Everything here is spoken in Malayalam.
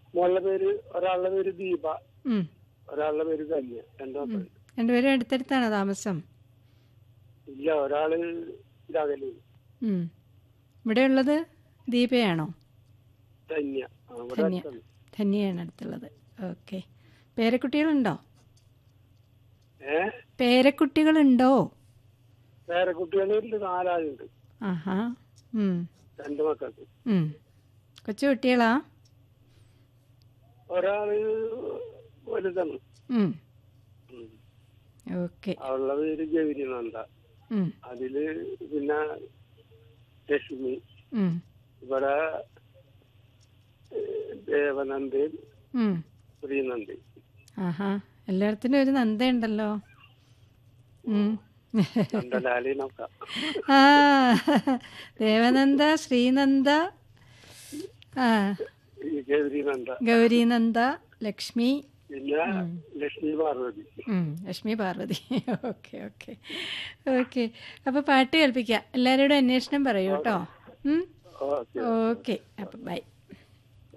മോളുടെ പേര് ഒരാളുടെ പേര് ദീപ ഉം. ഒരാളുടെ പേര് ധന്യ രണ്ടു ഉം. മക്കൾ രണ്ടുപേരും അടുത്തടുത്താണോ താമസം ഇല്ല ഒരാള് ഇതകലു ഉം. ഇവിടെയുള്ളത് ദീപയാണോ ധന്യ ആ, ഇവിടെ ധന്യ. അടുത്താണ്. ധന്യയാണ് അടുത്തുള്ളത് ഓക്കെ പേരക്കുട്ടികളുണ്ടോ ഏ പേരക്കുട്ടികളുണ്ടോ വേറെ കുട്ടികളിൽ നാലാളുണ്ട് ആഹാ ഉം. രണ്ട് മക്കൾക്ക് ഉം. കൊച്ചു കുട്ടികളാ ഒരാള് വലുതാണ് ഉം. ഉം. ഓക്കെ അവളുടെ പേര് ഗൗരി നന്ദ ഉം. അതില് പിന്നെ ലക്ഷ്മി ഉം. ഇവിടെ ഏഹ്, ദേവനന്ദയും ഉം. ശ്രീനന്ദയും ആഹാ എല്ലായിടത്തിനും ഒരു നന്ദയുണ്ടല്ലോ ഉം. നന്ദലാലി നോക്കാം ആ ദേവനന്ദ ശ്രീനന്ദ ആ ഈ ഗൗരി നന്ദ ഗൗരീനന്ദ ലക്ഷ്മി പിന്നെ ലക്ഷ്മി പാർവതി ഉം, Lakshmi Parvathi okay okay okay അപ്പോൾ പാട്ട് കേൾപ്പിക്കാം എല്ലാവരോടും അന്വേഷണം പറയൂ കേട്ടോ ഓക്കെ ഓക്കെ അപ്പം ബൈ